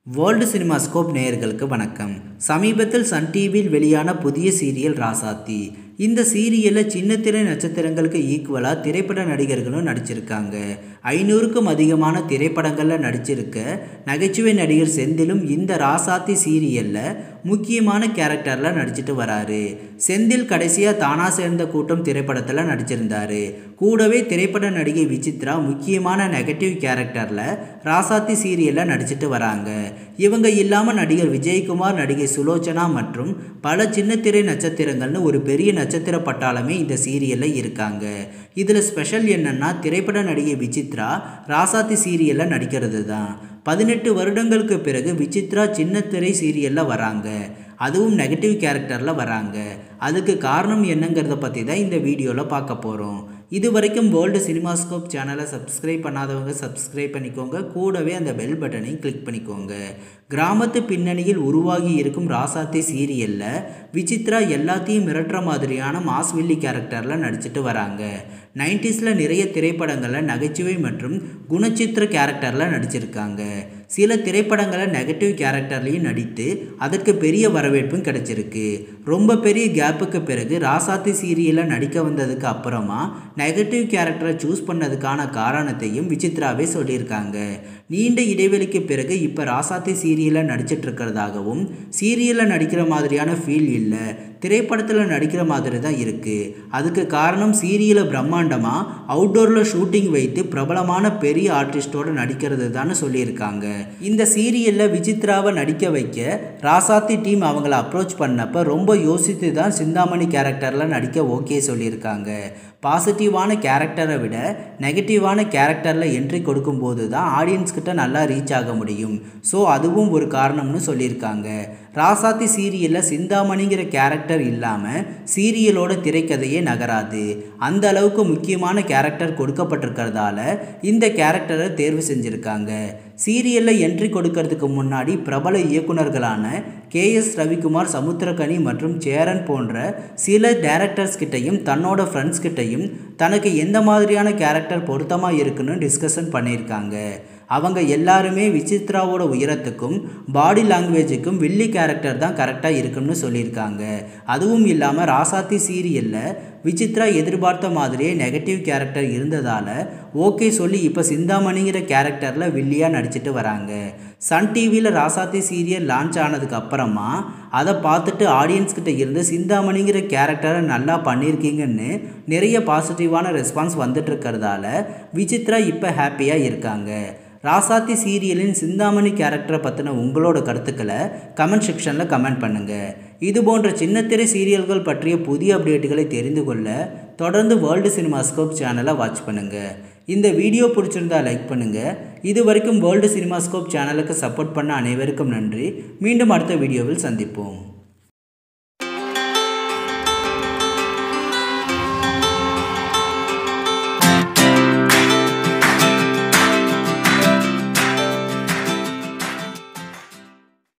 world cinemascope நேயர்களுக்கு வணக்கம் சமீபத்தில் சன் டிவியில் வெளியான புதிய சீரியல் ராசாத்தி இந்த சீரியலில் சின்னத்திரை நட்சத்திரங்களுக்கு ஈக்குவலாக திரைப்பட நடிகர்களும் நடிச்சிருக்காங்க ஐநூறுக்கும் அதிகமான திரைப்படங்களில் நடிச்சிருக்க நகைச்சுவை நடிகர் செந்திலும் இந்த ராசாத்தி சீரியலில் முக்கியமான கேரக்டரில் நடிச்சிட்டு வராரு செந்தில் கடைசியாக தானா சேர்ந்த கூட்டம் திரைப்படத்தில் நடிச்சிருந்தாரு கூடவே திரைப்பட நடிகை விசித்ரா முக்கியமான நெகட்டிவ் கேரக்டரில் ராசாத்தி சீரியலில் நடிச்சிட்டு வராங்க இவங்க இல்லாமல் நடிகர் விஜயகுமார் நடிகை சுலோச்சனா மற்றும் பல சின்னத்திரை நட்சத்திரங்கள்னு ஒரு பெரிய நட்சத்திர பட்டாளமே இந்த சீரியலில் இருக்காங்க இதில் ஸ்பெஷல் என்னன்னா திரைப்பட நடிகை விசித்ரா ராசாத்தி சீரியலில் நடிக்கிறது தான் பதினெட்டு வருடங்களுக்கு பிறகு விசித்ரா சின்னத்திரை சீரியலில் வராங்க அதுவும் நெகட்டிவ் கேரக்டரில் வராங்க அதுக்கு காரணம் என்னங்கிறத பற்றி தான் இந்த வீடியோவில் பார்க்க போகிறோம் இது வரைக்கும் வேர்ல்டு சினிமாஸ்கோப் சேனலை சப்ஸ்கிரைப் பண்ணாதவங்க சப்ஸ்கிரைப் பண்ணிக்கோங்க கூடவே அந்த பெல் பட்டனையும் கிளிக் பண்ணிக்கோங்க கிராமத்து பின்னணியில் உருவாகி இருக்கும் ராசாத்தி சீரியலில் விசித்ரா எல்லாத்தையும் மிரட்டுற மாதிரியான மாஸ்வில்லி கேரக்டரில் நடிச்சிட்டு வராங்க நைன்டிஸில் நிறைய திரைப்படங்களில் நகைச்சுவை மற்றும் குணச்சித்திர கேரக்டரில் நடிச்சிருக்காங்க சில திரைப்படங்களில் நெகட்டிவ் கேரக்டர்லையும் நடித்து அதற்கு பெரிய வரவேற்பும் கிடைச்சிருக்கு ரொம்ப பெரிய கேப்புக்கு பிறகு ராசாத்தி சீரியலில் நடிக்க வந்ததுக்கு அப்புறமா நெகட்டிவ் கேரக்டரை சூஸ் பண்ணதுக்கான காரணத்தையும் விசித்ராவே சொல்லியிருக்காங்க நீண்ட இடைவெளிக்கு பிறகு இப்போ ராசாத்தி சீரியலில் நடிச்சிட்டு இருக்கிறதாகவும் சீரியலில் நடிக்கிற மாதிரியான ஃபீல் இல்லை திரைப்படத்தில் நடிக்கிற மாதிரி தான் இருக்குது அதுக்கு காரணம் சீரியலை பிரம்மாண்டமாக அவுட்டோரில் ஷூட்டிங் வைத்து பிரபலமான பெரிய ஆர்டிஸ்டோடு நடிக்கிறது தான் சொல்லியிருக்காங்க இந்த சீரியலில் விசித்ராவை நடிக்க வைக்க ராசாத்தி டீம் அவங்கள அப்ரோச் பண்ணப்போ ரொம்ப யோசித்து தான் சிந்தாமணி கேரக்டரில் நடிக்க ஓகே சொல்லியிருக்காங்க பாசிட்டிவான கேரக்டரை விட நெகட்டிவான கேரக்டரில் என்ட்ரி கொடுக்கும்போது தான் ஆடியன்ஸ் கிட்ட நல்லா ரீச் ஆக முடியும் ஸோ அதுவும் ஒரு காரணம்னு சொல்லியிருக்காங்க ராசாத்தி சீரியலில் சிந்தாமணிங்கிற கேரக்டர் இல்லாமல் சீரியலோட திரைக்கதையே நகராது அந்த அளவுக்கு முக்கியமான கேரக்டர் கொடுக்கப்பட்டிருக்கிறதால இந்த கேரக்டரை தேர்வு செஞ்சுருக்காங்க சீரியலில் என்ட்ரி கொடுக்கறதுக்கு முன்னாடி பிரபல இயக்குனர்களான கே எஸ் ரவிக்குமார் சமுத்திரகனி மற்றும் சேரன் போன்ற சில டேரக்டர்ஸ் கிட்டையும் தன்னோட ஃப்ரெண்ட்ஸ் கிட்டையும் தனக்கு எந்த மாதிரியான கேரக்டர் பொருத்தமாக இருக்குன்னு டிஸ்கஷன் பண்ணியிருக்காங்க அவங்க எல்லாருமே விசித்ராவோட உயரத்துக்கும் பாடி லாங்குவேஜுக்கும் வில்லி கேரக்டர் தான் கரெக்டாக இருக்குன்னு சொல்லியிருக்காங்க அதுவும் இல்லாமல் ராசாத்தி சீரியலில் விசித்ரா எதிர்பார்த்த மாதிரியே நெகட்டிவ் கேரக்டர் இருந்ததால் ஓகே சொல்லி இப்போ சிந்தாமணிங்கிற கேரக்டரில் வில்லியாக நடிச்சிட்டு வராங்க சன் டிவியில் ராசாத்தி சீரியல் லான்ச் ஆனதுக்கு அப்புறமா அதை பார்த்துட்டு ஆடியன்ஸ் கிட்ட இருந்து சிந்தாமணிங்கிற கேரக்டரை நல்லா பண்ணியிருக்கீங்கன்னு நிறைய பாசிட்டிவான ரெஸ்பான்ஸ் வந்துட்டு இருக்கிறதால விசித்ரா இப்போ ஹாப்பியாக இருக்காங்க ராசாத்தி சீரியலின் சிந்தாமணி கேரக்டரை பற்றின உங்களோட கருத்துக்களை கமெண்ட் செக்ஷனில் கமெண்ட் பண்ணுங்கள் இது போன்ற சின்னத்திரை சீரியல்கள் பற்றிய புதிய அப்டேட்டுகளை தெரிந்து கொள்ள தொடர்ந்து வேர்ல்டு சினிமாஸ்கோப் சேனலை வாட்ச் பண்ணுங்கள் இந்த வீடியோ பிடிச்சிருந்தா லைக் பண்ணுங்கள் இது வரைக்கும் வேர்ல்டு சினிமாஸ்கோப் சேனலுக்கு சப்போர்ட் பண்ண அனைவருக்கும் நன்றி மீண்டும் அடுத்த வீடியோவில் சந்திப்போம்